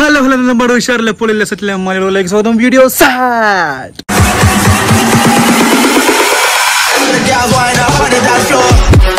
Hello hello നമ്മുടെ ഉഷാറിലെ പൊളില്ല സെറ്റിലെ മലയാളികളിലേക്ക് സ്വാഗതം വീഡിയോ സാറ്റ് The girls wind up on the dance floor.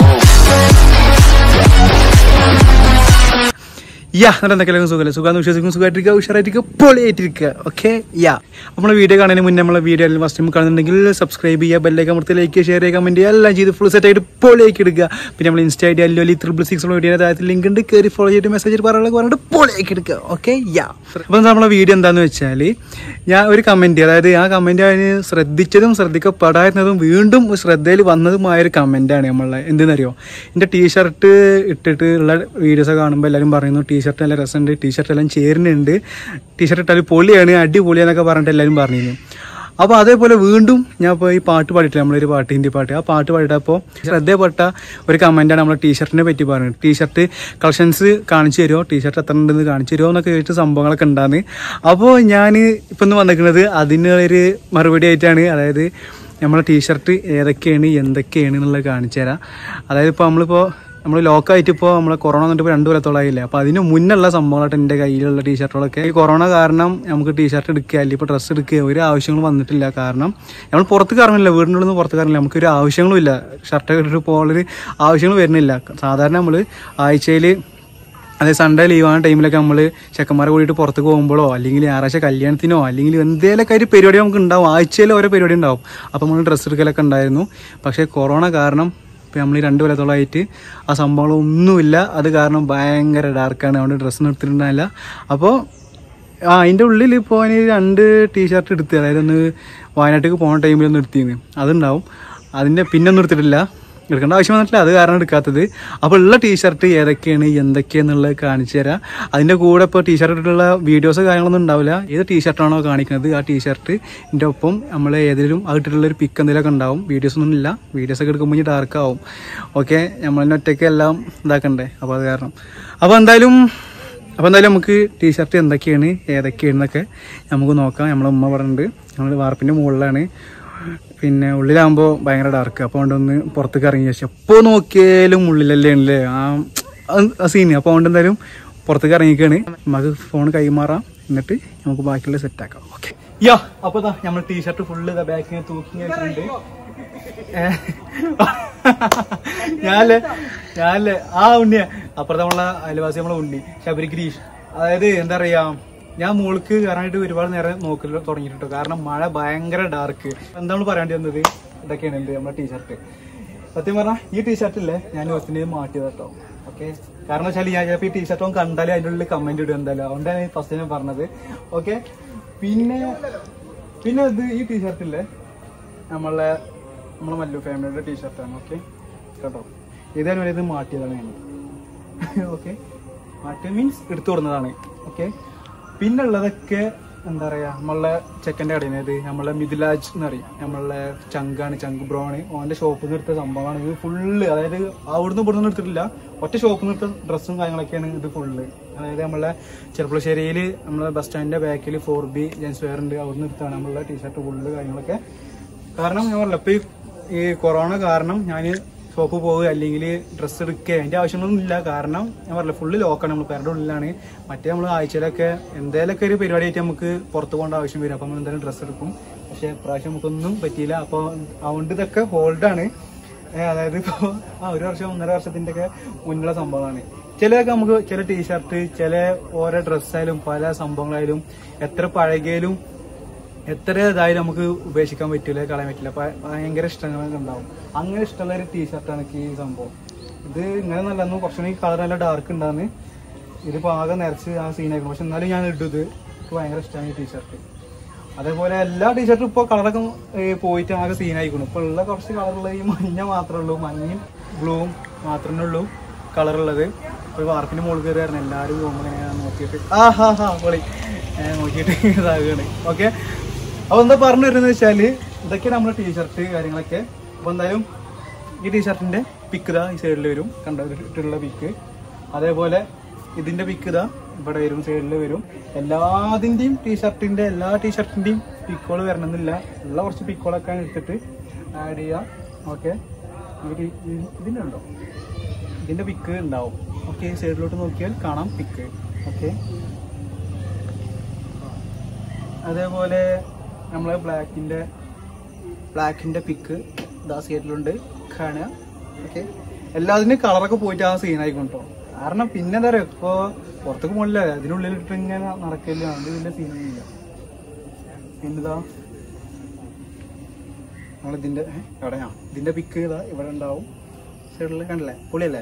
യാ എന്നിട്ട് എന്തൊക്കെയാണ് സുഖമല്ലേ സുഖം വിശ്വസിക്കും സുഖമായിട്ടിരിക്കുക ഉഷാറായിട്ടിരിക്കുക പൊളിയായിട്ടിരിക്കുക ഓക്കെ യാ നമ്മളെ വീഡിയോ കാണുന്നതിന് മുന്നേ നമ്മളെ വീഡിയോ ഫസ്റ്റ് ടൈം കാണുന്നുണ്ടെങ്കിൽ സബ്സ്ക്രൈബ് ചെയ്യുക ബെല്ലൈക്ക് അമർത്തി ലൈക്ക് ഷെയർ ചെയ്യുക കമന്റ് ചെയ്യുക എല്ലാം ചെയ്ത് ഫുൾ സെറ്റ് ആയിട്ട് പൊളിയാക്കി എടുക്കുക പിന്നെ നമ്മൾ ഇൻസ്റ്റ ഐ ഡി അല്ലോ ത്രിബിൾ സിക്സ് വീഡിയോ താഴത്തിൽ ലിങ്ക് ഉണ്ട് കയറി ഫോളോ ചെയ്തിട്ട് മെസ്സേജ് പറയാനുള്ള പറഞ്ഞിട്ട് പൊളിയാക്കി എടുക്കുക ഓക്കെ യാ അപ്പോൾ നമ്മളെ വീഡിയോ എന്താണെന്ന് വെച്ചാൽ ഞാൻ ഒരു കമൻറ്റ് അതായത് ആ കമൻറ്റ് അതിന് ശ്രദ്ധിച്ചതും ശ്രദ്ധിക്കപ്പെടായിരുന്നതും വീണ്ടും ശ്രദ്ധയിൽ വന്നതുമായ ഒരു കമൻറ്റാണ് നമ്മളെ എന്തെന്നറിയോ എൻ്റെ ടീഷർട്ട് ഇട്ടിട്ട് ഉള്ള വീഡിയോസ് കാണുമ്പോൾ എല്ലാവരും പറയുന്നു ടീഷർട്ട് നല്ല രസമുണ്ട് ടീഷർട്ട് എല്ലാം ചേരുന്നുണ്ട് ടീഷർട്ട് ഇട്ടാൽ പൊളിയാണ് അടിപൊളിയാന്നൊക്കെ പറഞ്ഞിട്ട് എല്ലാവരും പറഞ്ഞിരുന്നു അപ്പോൾ അതേപോലെ വീണ്ടും ഞാൻ ഇപ്പോൾ ഈ പാട്ട് പാടിയിട്ടില്ല നമ്മളൊരു പാട്ട് ഹിന്ദി പാട്ട് ആ പാട്ട് പാടിയപ്പോൾ ശ്രദ്ധയപ്പെട്ട ഒരു കമൻറ്റാണ് നമ്മളെ ടീഷർട്ടിനെ പറ്റി പറയുന്നത് ടീഷർട്ട് കളക്ഷൻസ് കാണിച്ചു തരുമോ ടീഷർട്ട് എത്ര ഉണ്ടെന്ന് കാണിച്ചു തരുമോ എന്നൊക്കെ ചോദിച്ച സംഭവങ്ങളൊക്കെ ഉണ്ടാകുന്നത് അപ്പോൾ ഞാൻ ഇപ്പം ഒന്ന് വന്നിരിക്കുന്നത് അതിനൊരു മറുപടി ആയിട്ടാണ് അതായത് നമ്മളെ ടീഷർട്ട് ഏതൊക്കെയാണ് എന്തൊക്കെയാണ് എന്നുള്ളത് കാണിച്ചു തരാം അതായത് ഇപ്പോൾ നമ്മളിപ്പോൾ നമ്മൾ ലോക്കായിട്ട് ഇപ്പോൾ നമ്മളെ കൊറോണ വന്നിട്ട് ഇപ്പോൾ രണ്ട് കൊല്ലത്തോളായില്ലേ അപ്പോൾ അതിന് മുന്നുള്ള സംഭവങ്ങളായിട്ട് എൻ്റെ കയ്യിലുള്ള ടീഷർട്ടുകളൊക്കെ ഈ കൊറോണ കാരണം നമുക്ക് ടീഷർട്ട് എടുക്കുക അല്ലെങ്കിൽ ഇപ്പോൾ ഡ്രസ്സ് എടുക്കുക ഒരു ആവശ്യങ്ങളും വന്നിട്ടില്ല കാരണം നമ്മൾ പുറത്ത് ഇറങ്ങില്ല വീടിൻ്റെ ഉള്ളിൽ നിന്ന് പുറത്ത് ഇറങ്ങില്ല നമുക്ക് ഒരു ആവശ്യങ്ങളും ഇല്ല ഷർട്ട് ഇട്ടിട്ട് പോകാനൊരു ആവശ്യങ്ങൾ വരുന്നില്ല സാധാരണ നമ്മൾ ആഴ്ചയിൽ അതായത് സൺഡേ ലീവാണ് ടൈമിലൊക്കെ നമ്മൾ ചെക്കന്മാരെ കൂടിയിട്ട് പുറത്ത് പോകുമ്പോഴോ അല്ലെങ്കിൽ ഞായറാഴ്ച കല്യാണത്തിനോ അല്ലെങ്കിൽ എന്തെങ്കിലുമൊക്കെ ഒരു പരിപാടി നമുക്ക് ഉണ്ടാവും ആഴ്ചയിൽ ഓരോ പരിപാടി ഉണ്ടാവും അപ്പോൾ നമ്മൾ ഡ്രസ്സ് എടുക്കലൊക്കെ ഉണ്ടായിരുന്നു പക്ഷേ കൊറോണ കാരണം ഇപ്പോൾ നമ്മൾ ഈ രണ്ട് കൊല്ലത്തോളമായിട്ട് ആ സംഭവങ്ങളൊന്നുമില്ല അത് കാരണം ഭയങ്കര ഡാർക്കാണ് അതുകൊണ്ട് ഡ്രസ്സ് നിർത്തിയിട്ടുണ്ടായില്ല അപ്പോൾ ആ അതിൻ്റെ ഉള്ളിൽ ഇപ്പോൾ ഞാൻ രണ്ട് ടീഷർട്ട് എടുത്ത് അതായത് ഒന്ന് വയനാട്ടിലേക്ക് പോകുന്ന ടൈമിൽ ഒന്ന് എടുത്തിരുന്നു അതുണ്ടാവും അതിൻ്റെ പിന്നെ ഒന്നും എടുത്തിട്ടില്ല എടുക്കേണ്ട ആവശ്യം വന്നിട്ടില്ല അത് കാരണം എടുക്കാത്തത് അപ്പോൾ ഉള്ള ടീഷർട്ട് ഏതൊക്കെയാണ് എന്തൊക്കെയാന്നുള്ളത് കാണിച്ചു തരാം അതിൻ്റെ കൂടെ ഇപ്പോൾ ടീഷർട്ട് ഇട്ടിട്ടുള്ള വീഡിയോസ് കാര്യങ്ങളൊന്നും ഉണ്ടാവില്ല ഏത് ടീഷർട്ടാണോ കാണിക്കുന്നത് ആ ടീഷർട്ടിൻ്റെ ഒപ്പം നമ്മൾ ഏതെങ്കിലും അത് ഇട്ടിട്ടുള്ള ഒരു പിക്ക് എന്തെങ്കിലുമൊക്കെ ഉണ്ടാവും വീഡിയോസ് ഒന്നും ഇല്ല വീഡിയോസ് ഒക്കെ എടുക്കുമ്പോൾ ഡാർക്ക് ആവും ഓക്കെ നമ്മൾ ഒറ്റയ്ക്ക് എല്ലാം ഇതാക്കണ്ടേ അപ്പോൾ അത് കാരണം അപ്പോൾ എന്തായാലും അപ്പോൾ എന്തായാലും നമുക്ക് ടീഷർട്ട് എന്തൊക്കെയാണ് ഏതൊക്കെയാണെന്നൊക്കെ നമുക്ക് നോക്കാം നമ്മളെ ഉമ്മ പറഞ്ഞിട്ടുണ്ട് നമ്മൾ വാർപ്പിൻ്റെ മുകളിലാണ് പിന്നെ ഉള്ളിലാകുമ്പോൾ ഭയങ്കര ഡാർക്ക് അപ്പോൾ അതുകൊണ്ടൊന്ന് പുറത്തേക്ക് ഇറങ്ങി ശേഷം എപ്പോൾ നോക്കിയാലും ഉള്ളിലല്ലേ ഉണ്ടല്ലേ ആ സീന് അപ്പോൾ അതുകൊണ്ട് എന്തായാലും പുറത്തേക്ക് ഇറങ്ങിക്കാണ് നമുക്ക് ഫോൺ കൈമാറാം എന്നിട്ട് നമുക്ക് ബാക്കിയുള്ള സെറ്റ് ആക്കാം ഓക്കെ യാ അപ്പോൾ ഇതാ നമ്മൾ ടീഷർട്ട് ഫുള്ള് ഇതാ ബാക്കിൽ തൂക്കി വെച്ചിട്ടുണ്ട് ഞാനല്ലേ ഞാനല്ലേ ആ ഉണ്ണിയ അപ്പുറത്തെ നമ്മളെ അയൽവാസി നമ്മളെ ഉണ്ണി ശബരി ഗിരീഷ് അതായത് എന്താ പറയാ ഞാൻ മോൾക്ക് കയറാനായിട്ട് ഒരുപാട് നേരം നോക്കൽ തുടങ്ങിയിട്ടോ കാരണം മഴ ഭയങ്കര ഡാർക്ക് എന്താണ് പറയാണ്ടി വന്നത് ഇതൊക്കെയാണ് എന്ത് നമ്മുടെ ടീഷർട്ട് സത്യം പറഞ്ഞാൽ ഈ ടീഷർട്ടില്ലേ ഞാൻ ഒത്തിരി മാറ്റിയത് കേട്ടോ ഓക്കെ കാരണം വെച്ചാൽ ഞാൻ ചിലപ്പോൾ ഈ ടീഷർട്ടും കണ്ടാലേ അതിൻ്റെ ഉള്ളിൽ കമന്റ് ഇടുക എന്തായാലും അതുകൊണ്ടാണ് ഫസ്റ്റ് ഞാൻ പറഞ്ഞത് ഓക്കെ പിന്നെ പിന്നെ ഇത് ഈ ടീഷർട്ടില്ലേ നമ്മളെ നമ്മളെ മല്ലു ഫാമിലിയുടെ ടീഷർട്ടാണ് ഓക്കെ കേട്ടോ ഇതേപോലെ ഇത് മാറ്റിയതാണ് ഞാൻ ഓക്കെ മാറ്റിയ മീൻസ് എടുത്തു കൊടുന്നതാണ് ഓക്കെ പിന്നെ ഉള്ളതൊക്കെ എന്താ പറയാ നമ്മളെ ചെക്കൻ്റെ കടയിൽ നിന്ന് ഇത് നമ്മളെ മിഥിലാജ് എന്ന് പറയും നമ്മളെ ചങ്കാണ് ചങ്ക് ബ്രോണ് ഓന്റെ ഷോപ്പിൽ നിന്ന് എടുത്ത സംഭവമാണ് ഇത് ഫുള്ള് അതായത് അവിടുന്ന് ഇവിടുന്ന് എടുത്തിട്ടില്ല ഒറ്റ ഷോപ്പിൽ നിന്ന് എടുത്ത ഡ്രസ്സും കാര്യങ്ങളൊക്കെയാണ് ഇത് ഫുള്ള് അതായത് നമ്മളെ ചെറുപ്പളശ്ശേരിയിൽ നമ്മളെ ബസ് സ്റ്റാൻഡിന്റെ ബാക്കിൽ ഫോർ ബി ജെൻസ് വെയർ ഉണ്ട് അവിടുന്ന് എടുത്താണ് നമ്മളെ ടീഷർട്ട് ഫുള്ള് കാര്യങ്ങളൊക്കെ കാരണം ഞാൻ പറഞ്ഞില്ല ഇപ്പൊ ഈ- ഈ കൊറോണ കാരണം ഞാൻ ഷോപ്പ് പോവുക അല്ലെങ്കിൽ ഡ്രസ്സ് എടുക്കുക അതിന്റെ ആവശ്യമൊന്നും ഇല്ല കാരണം ഞാൻ പറഞ്ഞില്ല ഫുള്ള് ലോക്കാണ് നമ്മൾ പേരുടെ ഉള്ളിലാണ് മറ്റേ നമ്മൾ ആഴ്ചയിലൊക്കെ എന്തെങ്കിലുമൊക്കെ ഒരു പരിപാടി ആയിട്ട് നമുക്ക് പുറത്ത് പോകേണ്ട ആവശ്യം വരും അപ്പം നമ്മൾ എന്തായാലും ഡ്രസ്സ് എടുക്കും പക്ഷെ പ്രാവശ്യം നമുക്കൊന്നും പറ്റിയില്ല അപ്പോൾ അതുകൊണ്ട് ഇതൊക്കെ ഹോൾഡാണ് അതായത് ഇപ്പോൾ ആ ഒരു വർഷം ഒന്നര വർഷത്തിന്റെ ഒക്കെ മുന്നുള്ള സംഭവമാണ് ചിലതൊക്കെ നമുക്ക് ചില ടീഷർട്ട് ചില ഓരോ ഡ്രസ്സായാലും പല സംഭവങ്ങളായാലും എത്ര പഴകിയാലും എത്ര ഇതായാലും നമുക്ക് ഉപേക്ഷിക്കാൻ പറ്റില്ല കളയാൻ പറ്റില്ല ഭ- ഭയങ്കര ഇഷ്ടങ്ങളൊക്കെ ഉണ്ടാവും അങ്ങനെ ഇഷ്ടമുള്ള ഒരു ടീഷർട്ടാണ് എനിക്ക് ഈ സംഭവം ഇത് ഇങ്ങനെ നല്ലതെന്ന് കുറച്ചുകൂടി കളർ നല്ല ഡാർക്ക് ഉണ്ടാന്ന് ഇതിപ്പോ ആകെ നിറച്ച് ആ സീനായിരിക്കും പക്ഷെ എന്നാലും ഞാൻ ഇടും ഇത് എനിക്ക് ഭയങ്കര ഇഷ്ടമാണ് ഈ ടീഷർട്ട് അതേപോലെ എല്ലാ ടീഷർട്ടും ഇപ്പോൾ കളറൊക്കെ ഏ, പോയിട്ട് ആകെ സീനായിക്കണം ഇപ്പോൾ ഉള്ള കുറച്ച് കളറുള്ള ഈ മഞ്ഞ മാത്രമേ ഉള്ളൂ മഞ്ഞയും ബ്ലൂവും മാത്രമേ ഉള്ളൂ കളറുള്ളത് ഇപ്പോൾ വാർപ്പിന്റെ മുകളിൽ കയറി വരണം എല്ലാവരും പോകുമ്പോൾ ഇങ്ങനെ നോക്കിയിട്ട് ആ ഹാ ഹാ പൊളി ഏ, നോക്കിയിട്ട് ഇതാകുകയാണ് ഓക്കെ അപ്പോൾ എന്താ പറഞ്ഞു വരുന്നത് വെച്ചാൽ ഇതൊക്കെ നമ്മുടെ ടീഷർട്ട് കാര്യങ്ങളൊക്കെ അപ്പോൾ എന്തായാലും ഈ ടീഷർട്ടിന്റെ പിക്ക് ഇതാ ഈ സൈഡിൽ വരും കണ്ടിട്ടുള്ള പിക്ക് അതേപോലെ ഇതിന്റെ പിക്ക് ഇതാ ഇവിടെ വരും സൈഡിൽ വരും എല്ലാതിന്റെയും ടീഷർട്ടിന്റെ എല്ലാ ടീഷർട്ടിന്റെയും പിക്കുകൾ വരണമെന്നില്ല ഉള്ള കുറച്ച് പിക്കുകളൊക്കെ എടുത്തിട്ട് ആഡ് ചെയ്യാം ഓക്കെ ഇതിന്റെ ഉണ്ടോ ഇതിന്റെ പിക്ക് ഉണ്ടാവും ഓക്കെ സൈഡിലോട്ട് നോക്കിയാൽ കാണാം പിക്ക് ഓക്കെ അതേപോലെ നമ്മളെ ബ്ലാക്കിന്റെ ബ്ലാക്കിന്റെ പിക്ക് ഇതാ സൈഡിലുണ്ട് കാണുക ഓക്കെ എല്ലാത്തിനും കളറൊക്കെ പോയിട്ട് ആ സീനായിക്കും കേട്ടോ കാരണം പിന്നെ എന്താ പറയുക ഇപ്പൊ പുറത്തേക്ക് പോകില്ല അതിനുള്ളിൽ ഇട്ട് ഇങ്ങനെ നടക്കില്ല അത് വലിയ സീനൊന്നുമില്ല പിന്നെതാ നമ്മളിതിന്റെ ഏ, എവിടെയാ ഇതിന്റെ പിക്ക് ഇതാ ഇവിടെ ഉണ്ടാവും സൈഡിൽ കണ്ടില്ലേ പൊളിയല്ലേ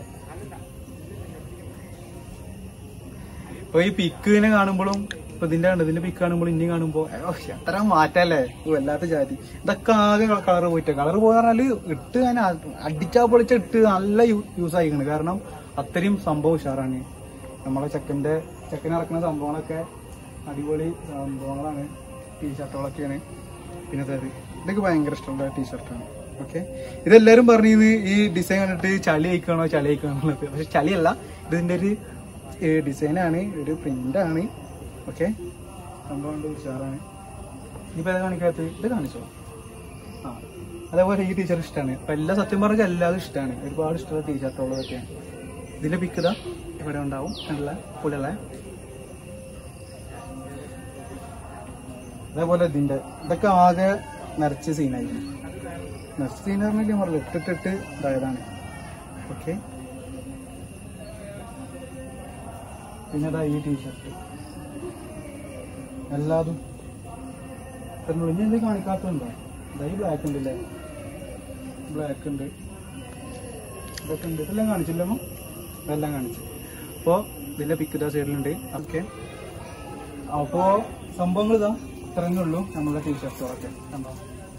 ഇപ്പൊ ഈ പിക്കിനെ കാണുമ്പോഴും ഇപ്പൊ ഇതിന്റെ കണ്ട് ഇതിന്റെ പിക്ക് കാണുമ്പോൾ ഇനി കാണുമ്പോ ഓ, എത്ര മാറ്റല്ലേ ഓ, വല്ലാത്ത ജാതി ഇതൊക്കെ ആകെ കളർ പോയിട്ട് കളർ പോയി പറഞ്ഞാല് ഇട്ട് ഞാൻ അടിച്ചാ പൊളിച്ച ഇട്ട് നല്ല യൂസ് ആയിക്കണ് കാരണം അത്രയും സംഭവം ഉഷാറാണ് നമ്മളെ ചെക്കന്റെ ചെക്കൻ ഇറക്കുന്ന സംഭവങ്ങളൊക്കെ അടിപൊളി സംഭവങ്ങളാണ് ടീഷർട്ടുകളൊക്കെയാണ് പിന്നെ അതായത് ഇതൊക്കെ ഭയങ്കര ഇഷ്ടമുള്ള ടീഷർട്ടാണ് ഓക്കെ ഇതെല്ലാരും പറഞ്ഞത് ഈ ഡിസൈൻ കണ്ടിട്ട് ചളി അയക്കണോ ചളി അയക്കണോ എന്നുള്ളത് പക്ഷെ ചളിയല്ല ഇതിന്റെ ഒരു ഡിസൈനാണ് ഒരു പ്രിന്റ് ആണ് ഓക്കെ സംഭവം കൊണ്ട് ഉഷാറാണ് ഇനിയിപ്പോ ഏതാ കാണിക്കാത്ത ഇത് കാണിച്ചോ ആ അതേപോലെ ഈ ടീച്ചർ ഇഷ്ടമാണ് അപ്പൊ എല്ലാ സത്യം പറഞ്ഞാൽ എല്ലാതും ഇഷ്ടമാണ് ഒരുപാട് ഇഷ്ടമുള്ള ടീഷർട്ടുകളൊക്കെ ഇതിന്റെ പിക്ക് ഇതാ ഇവിടെ ഉണ്ടാവും നല്ല പുള്ളിയുള്ള അതേപോലെ ഇതിന്റെ ഇതൊക്കെ ആകെ നിറച്ച് സീനായിരുന്നു നിറച്ച് സീൻ പറഞ്ഞില്ല പറഞ്ഞില്ല ഇട്ടിട്ടിട്ട് ഇതായതാണ് ഓക്കെ പിന്നെ ഇതാ ഈ ടീഷർട്ട് എല്ലാതും ഇത്രയുള്ളൂ. ഇനി എന്ത് കാണിക്കാത്തുണ്ടോ ഇതാ ഈ ബ്ലാക്ക് ഉണ്ടല്ലേ ബ്ലാക്ക് ഉണ്ട് ഇതൊക്കെ ഉണ്ട് ഇതെല്ലാം കാണിച്ചില്ലമ്മോ ഇതെല്ലാം കാണിച്ചു അപ്പോൾ ഇതിന്റെ പിക്ക് ഇതാ സൈഡിലുണ്ട് ഓക്കെ അപ്പോ സംഭവങ്ങൾ ഇതാ ഇത്രയേ ഉള്ളൂ നമ്മളുടെ ടീഷർട്ടുകളൊക്കെ കണ്ടോ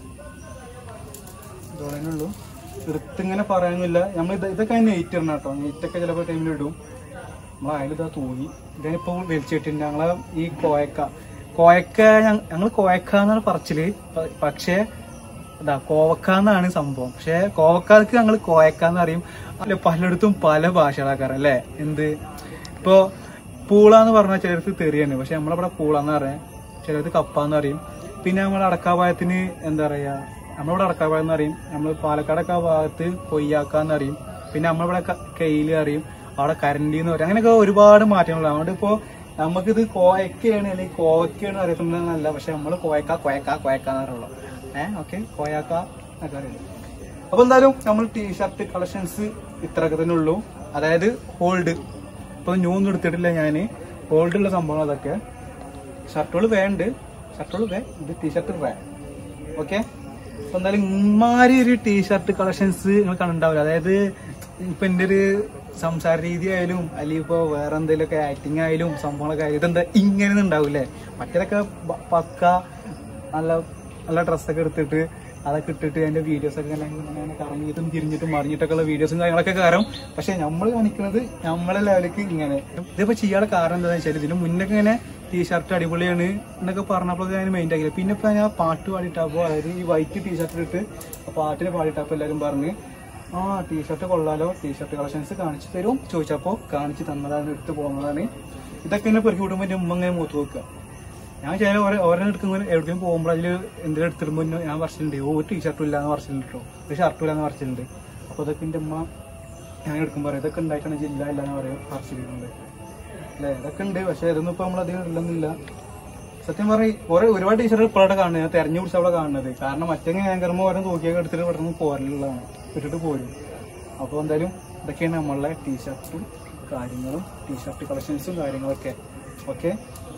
ഇതോടെ ഉള്ളൂ എടുത്തിങ്ങനെ പറയാനില്ല നമ്മൾ ഇത് ഇതൊക്കെ നെയ്റ്റ് ഇടണം കേട്ടോ നെയ്റ്റൊക്കെ ചിലപ്പോൾ ടൈമിൽ ഇടും നമ്മൾ അതിലിതാ തൂങ്ങി ഇതിനിപ്പോ വലിച്ചിട്ടുണ്ട് ഞങ്ങളെ ഈ കോയക്ക കോയക്ക ഞങ്ങൾ കോയക്ക എന്നാണ് പറച്ചില് പ- പക്ഷേ ഇതാ കോവക്ക എന്നാണ് സംഭവം പക്ഷെ കോവക്കാർക്ക് ഞങ്ങൾ കോയക്ക എന്ന് പറയും അല്ല പലയിടത്തും പല ഭാഷകളാക്കാറ് അല്ലേ എന്ത് ഇപ്പോ പൂള എന്ന് പറഞ്ഞാൽ ചിലർക്ക് തെറിയാണ് പക്ഷെ നമ്മളിവിടെ പൂള എന്ന് പറയാം ചിലർക്ക് കപ്പ എന്ന് പറയും പിന്നെ നമ്മുടെ അടക്കാപായത്തിന് എന്താ പറയാ നമ്മളിവിടെ അടക്കാപായം എന്ന് പറയും നമ്മൾ പാലക്കാടൊക്കെ ആ ഭാഗത്ത് കൊയ്യാക്ക എന്ന് അറിയും പിന്നെ നമ്മളിവിടെ ക- കെയില് അറിയും അവിടെ കരണ്ടി എന്ന് പറയും അങ്ങനെയൊക്കെ ഒരുപാട് മാറ്റങ്ങളുണ്ട് അതുകൊണ്ട് ഇപ്പോ നമുക്കിത് കോയക്കയാണ് അല്ലെങ്കിൽ കോവക്കയാണ് അറിയപ്പെടുന്നതല്ല പക്ഷെ നമ്മൾ കോയക്ക കോയക്ക കോയക്ക എന്ന് പറയുള്ളൂ ഏഹ് ഓക്കെ കോയാക്ക എന്നൊക്കെ അറിയുള്ളൂ അപ്പൊ എന്തായാലും നമ്മൾ ടീഷർട്ട് കളക്ഷൻസ് ഇത്രയൊക്കെ തന്നെ ഉള്ളൂ അതായത് ഹോൾഡ് ഇപ്പൊ ന്യൂ ഒന്നും എടുത്തിട്ടില്ല ഞാന് ഹോൾഡ് ഉള്ള സംഭവം അതൊക്കെ ഷർട്ടുകൾ വേണ്ട ഷർട്ടുകൾ വേ ഇത് ടീഷർട്ട് വേ ഓക്കെ അപ്പൊ എന്തായാലും ഇമാരി ഒരു ടീഷർട്ട് കളക്ഷൻസ് നിങ്ങൾ കണ്ടിട്ടുണ്ടാവില്ല അതായത് ഇപ്പൊ എന്റെ ഒരു സംസാര രീതി ആയാലും അല്ലെങ്കിൽ ഇപ്പൊ വേറെ എന്തെങ്കിലുമൊക്കെ ആക്ടിങ് ആയാലും സംഭവങ്ങളൊക്കെ ആയാലും ഇതെന്താ ഇങ്ങനെ ഉണ്ടാവില്ലേ മറ്റേതൊക്കെ ബ- പക്ക നല്ല നല്ല ഡ്രസ്സൊക്കെ എടുത്തിട്ട് അതൊക്കെ ഇട്ടിട്ട് അതിന്റെ വീഡിയോസ് ഒക്കെ ഇങ്ങനെ ഇങ്ങനെ കറങ്ങിയിട്ടും തിരിഞ്ഞിട്ടും മറിഞ്ഞിട്ടൊക്കെ ഉള്ള വീഡിയോസും കാര്യങ്ങളൊക്കെ കാരണം പക്ഷെ നമ്മൾ കാണിക്കുന്നത് നമ്മളെ ലെവലിലേക്ക് ഇങ്ങനെ ഇതിപ്പോ ചെയ്യാനുള്ള കാരണം എന്താണെന്ന് വെച്ചാൽ ഇതിന് മുന്നൊക്കെ ഇങ്ങനെ ടീഷർട്ട് അടിപൊളിയാണ് എന്നൊക്കെ പറഞ്ഞപ്പോൾ ഞാൻ മൈൻഡ് ആക്കില്ല പിന്നെ ഇപ്പൊ ഞാൻ പാട്ട് പാടിയിട്ടപ്പോ അതായത് ഈ വൈറ്റ് ടീഷർട്ട് ഇട്ട് ആ പാട്ടിന് പാടിയിട്ടപ്പോ എല്ലാവരും പറഞ്ഞ് ആ ടീഷർട്ട് കൊള്ളാലോ ടീഷർട്ട് കളക്ഷൻസ് കാണിച്ചു തരും ചോദിച്ചപ്പോ കാണിച്ചു തന്നതാണ് എടുത്ത് പോകുന്നതാണ് ഇതൊക്കെ ഇങ്ങനെ പെറുക്കി വിടുമ്പോൾ എന്റെ ഉമ്മ ഇങ്ങനെ മൂത്ത് വെക്കുക ഞാൻ ചില ഓരോ എടുക്കുന്ന എവിടെയും പോകുമ്പോൾ അതിൽ എന്തെങ്കിലും എടുത്തിടുമ്പോൾ ഞാൻ പറച്ചിലുണ്ട് ഓ ഒരു ടീഷർട്ടും ഇല്ല എന്ന് പറച്ചിലുണ്ട് കേട്ടോ ഒരു ഷർട്ടും ഇല്ല എന്ന് പറച്ചിലുണ്ട് അപ്പൊ അതൊക്കെ എന്റെ ഉമ്മ ഞാൻ എടുക്കുമ്പോൾ പറയും ഇതൊക്കെ ഉണ്ടായിട്ടാണ് ജില്ല ഇല്ല എന്ന് പറയും പറച്ചിലുണ്ട് അല്ലേ ഇതൊക്കെ ഉണ്ട് പക്ഷെ ഇതൊന്നും ഇപ്പൊ നമ്മളധികം ഇല്ലെന്നില്ല സത്യം പറഞ്ഞ കുറെ ഒരുപാട് ടീഷർട്ട് ഇപ്പോഴാണ് കാണുന്നത് ഞാൻ തെരഞ്ഞു പിടിച്ച അവിടെ കാണുന്നത് കാരണം മറ്റേ ആങ്കർമ ഓരോ നോക്കിയൊക്കെ എടുത്തിട്ട് പെട്ടെന്ന് പോരലുള്ളതാണ് ഇട്ടിട്ട് പോരും അപ്പോൾ എന്തായാലും ഇതൊക്കെയാണ് നമ്മളുടെ ടീഷർട്ടും കാര്യങ്ങളും ടീഷർട്ട് കളക്ഷൻസും കാര്യങ്ങളൊക്കെ ഓക്കെ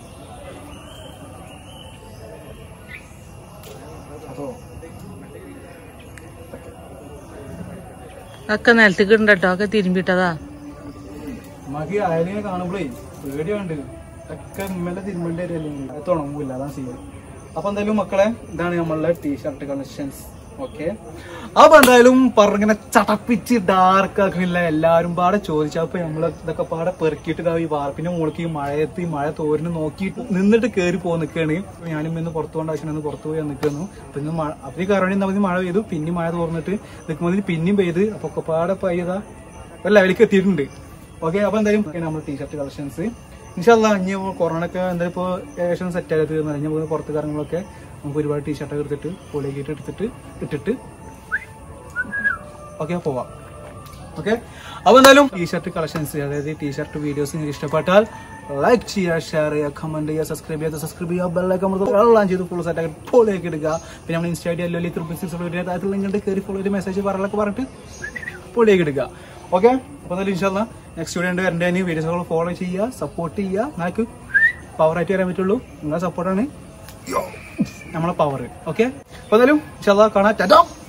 അതോ ഒക്കെ നിലത്തേക്ക് ഉണ്ടോ ഒക്കെ തിരുമ്പിട്ടതാ നമുക്ക് ഈ അയലിനെ കാണുമ്പോഴേ പേടിയുണ്ട് ഒക്കെ ഇമ്മലെ തിരുമ്പേണ്ടി വരില്ലെങ്കിൽ അത് തുടങ്ങൂല അതാണ് സീൻ അപ്പൊ എന്തായാലും മക്കളെ ഇതാണ് നമ്മളുടെ ടീഷർട്ട് കളക്ഷൻസ് ഓക്കെ അപ്പൊ എന്തായാലും പറഞ്ഞിങ്ങനെ ചടപ്പിച്ച് ഡാർക്ക് ആക്കണില്ല എല്ലാരും പാടെ ചോദിച്ചപ്പോ നമ്മള് ഇതൊക്കെ പാടെ പെറുക്കിയിട്ട് ഇതാ ഈ വാർപ്പിന്റെ മുകളിലേക്ക് ഈ മഴയത്ത് ഈ മഴ തോരിന് നോക്കിയിട്ട് നിന്നിട്ട് കയറി പോയി നിൽക്കുകയാണ് ഞാനും ഇന്ന് പുറത്തു പോകേണ്ട ആവശ്യം ഒന്ന് പുറത്തു പോയി നിൽക്കുന്നു അപ്പൊ ഇന്ന് മഴ അപ്പൊ ഈ കാരണം നമുക്ക് മഴ പെയ്തു പിന്നെ മഴ തോർന്നിട്ട് നിൽക്കുമ്പോൾ പിന്നെയും പെയ്ത് അപ്പൊ ഒക്കെ പാടെ പെയ്താ ഒരു ലെവലിലേക്ക് എത്തിയിട്ടുണ്ട് ഓക്കെ അപ്പൊ എന്തായാലും നമ്മൾ ടീഷർട്ട് കളക്ഷൻസ് ഇൻഷാല്ല ഇനി കൊറോണ ഒക്കെ എന്തായാലും ഇപ്പോൾ ഏകദേശം സെറ്റ് ആയത് കഴിഞ്ഞ നമുക്ക് പുറത്ത് കാര്യങ്ങളൊക്കെ നമുക്ക് ഒരുപാട് ടീഷർട്ടൊക്കെ എടുത്തിട്ട് പൊളിയാക്കിയിട്ട് എടുത്തിട്ട് ഇട്ടിട്ട് ഓക്കെ പോവാം ഓക്കെ അപ്പൊ എന്തായാലും ടീഷർട്ട് കളക്ഷൻസ് അതായത് ടീഷർട്ട് വീഡിയോസ് നിങ്ങൾക്ക് ഇഷ്ടപ്പെട്ടാൽ ലൈക്ക് ചെയ്യുക ഷെയർ ചെയ്യുക കമന്റ് ചെയ്യുക സബ്സ്ക്രൈബ് ചെയ്യുക സബ്സ്ക്രൈബ് ചെയ്യുക ബെല്ലൊക്കെ നമ്മൾ എല്ലാം ചെയ്ത് ഫുൾ സെറ്റ് ആക്കി ഫോളോയൊക്കെ എടുക്കുക പിന്നെ നമ്മൾ ഇൻസ്റ്റാ ഐ ഡി അല്ലെങ്കിൽ ത്രിപ്പിൾ സിക്സ് അതിൽ നിങ്ങൾക്ക് കയറി ഫോളോ ചെയ്ത് മെസ്സേജ് പറയലൊക്കെ പറഞ്ഞിട്ട് പൊളിയൊക്കെ എടുക്കുക ഓക്കെ അപ്പോൾ എന്നാലും ഇൻഷാല്ല നെക്സ്റ്റ് വീഡിയോ ഉണ്ട് വരേണ്ടതിന് വീഡിയോസുകൾ ഫോളോ ചെയ്യുക സപ്പോർട്ട് ചെയ്യുക നമുക്ക് പവറായിട്ട് വരാൻ പറ്റുള്ളൂ നിങ്ങളുടെ സപ്പോർട്ടാണ് നമ്മളെ പവർ ഓക്കെ അപ്പോൾ എന്തായാലും ഇൻഷാല്ല കാണാം ടാറ്റാ